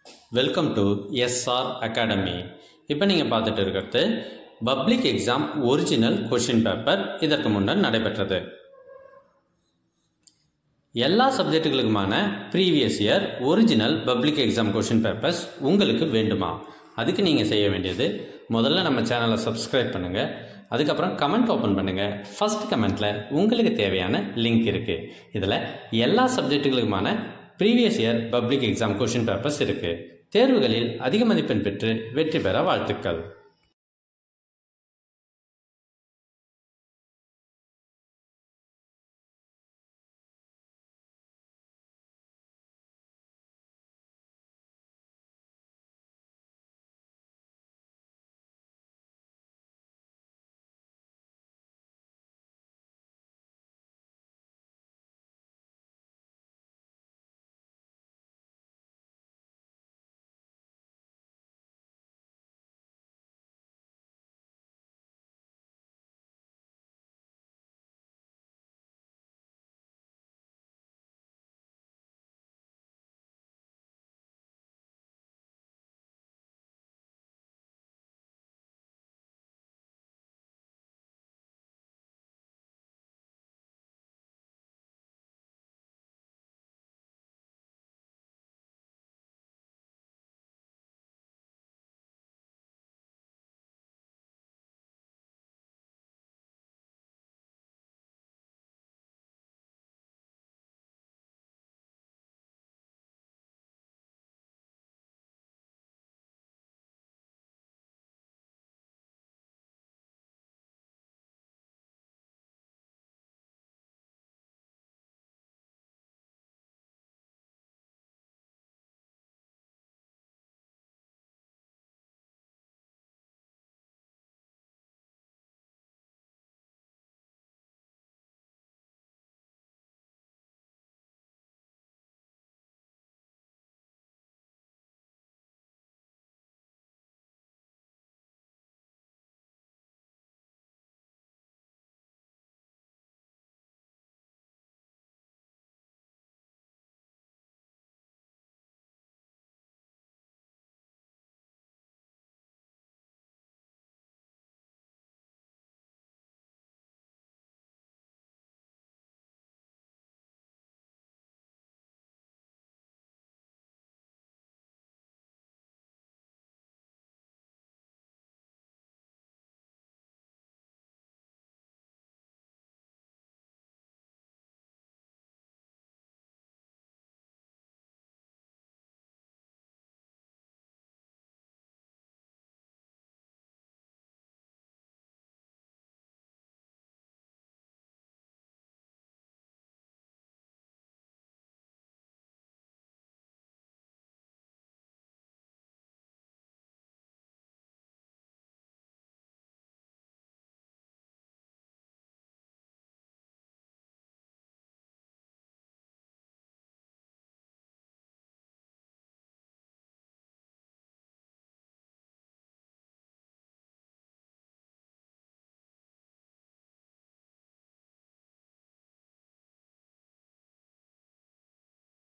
welcome to SR academy இப்போ நீங்கள் பார்த்துட்டு இருக்கிறது public exam original question paper இதற்கு முன்னர் நடைபெற்றது எல்லா சப்ஜெக்ட்டுகளுக்குமான previous year original public exam question papers உங்களுக்கு வேண்டுமா அதுக்கு நீங்கள் செய்ய வேண்டியது முதல்ல நம்ம சேனலை சப்ஸ்கிரைப் பண்ணுங்கள் அதுக்கப்புறம் கமெண்ட் ஓப்பன் பண்ணுங்கள் ஃபர்ஸ்ட் கமெண்ட்டில் உங்களுக்கு தேவையான லிங்க் இருக்குது இதில் எல்லா சப்ஜெக்ட்டுகளுக்குமான previous year public exam question papers இருக்குது தேர்வுகளில் அதிக மதிப்பெண் பெற்று வெற்றி பெற வாழ்த்துக்கள்